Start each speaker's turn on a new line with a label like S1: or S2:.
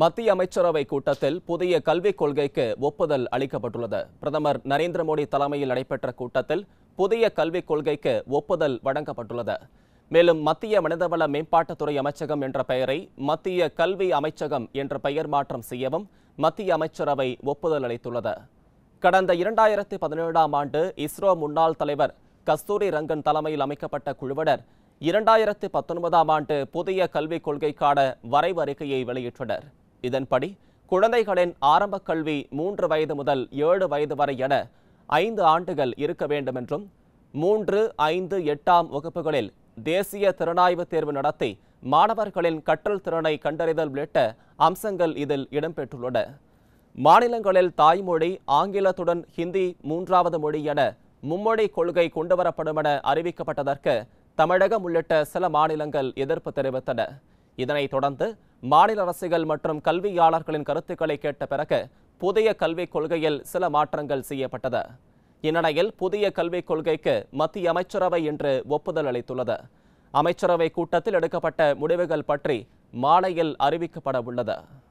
S1: மத்திய அமைச்சரவை கூட்டத்தில் புதிய கல்விக் கொள்கைக்கு ஒப்புதல் அளிக்கப்பட்டுள்ளது பிரதமர் நரேந்திர மோடி தலைமையில் நடைபெற்ற கூட்டத்தில் புதிய கல்விக் கொள்கைக்கு ஒப்புதல் வழங்கப்பட்டுள்ளது மேலும் மத்திய மனிதவள மேம்பாட்டுத்துறை அமைச்சகம் என்ற பெயரை மத்திய கல்வி அமைச்சகம் என்ற பெயர் மாற்றம் செய்யவும் மத்திய அமைச்சரவை ஒப்புதல் அளித்துள்ளது கடந்த இரண்டாயிரத்தி பதினேழாம் ஆண்டு இஸ்ரோ முன்னாள் தலைவர் கஸ்தூரி ரங்கன் தலைமையில் அமைக்கப்பட்ட குழுவினர் இரண்டாயிரத்தி பத்தொன்பதாம் ஆண்டு புதிய கல்விக் கொள்கைக்கான வரைவு அறிக்கையை வெளியிட்டனர் இதன்படி குழந்தைகளின் ஆரம்ப கல்வி மூன்று வயது முதல் ஏழு வயது வரை என ஐந்து ஆண்டுகள் இருக்க வேண்டும் என்றும் மூன்று ஐந்து எட்டாம் வகுப்புகளில் தேசிய திறனாய்வு தேர்வு நடத்தி மாணவர்களின் கற்றல் திறனை கண்டறிதல் உள்ளிட்ட அம்சங்கள் இதில் இடம்பெற்றுள்ளன மாநிலங்களில் தாய்மொழி ஆங்கிலத்துடன் ஹிந்தி மூன்றாவது மொழி என மும்மொழி கொள்கை கொண்டுவரப்படும் என அறிவிக்கப்பட்டதற்கு தமிழகம் உள்ளிட்ட சில மாநிலங்கள் எதிர்ப்பு தெரிவித்தன இதனைத் தொடர்ந்து மாநில அரசுகள் மற்றும் கல்வியாளர்களின் கருத்துக்களை கேட்ட பிறகு புதிய கல்விக் கொள்கையில் சில மாற்றங்கள் செய்யப்பட்டது இந்நிலையில் புதிய கல்விக் கொள்கைக்கு மத்திய அமைச்சரவை இன்று ஒப்புதல் அளித்துள்ளது அமைச்சரவை கூட்டத்தில் எடுக்கப்பட்ட முடிவுகள் பற்றி மாலையில் அறிவிக்கப்பட உள்ளது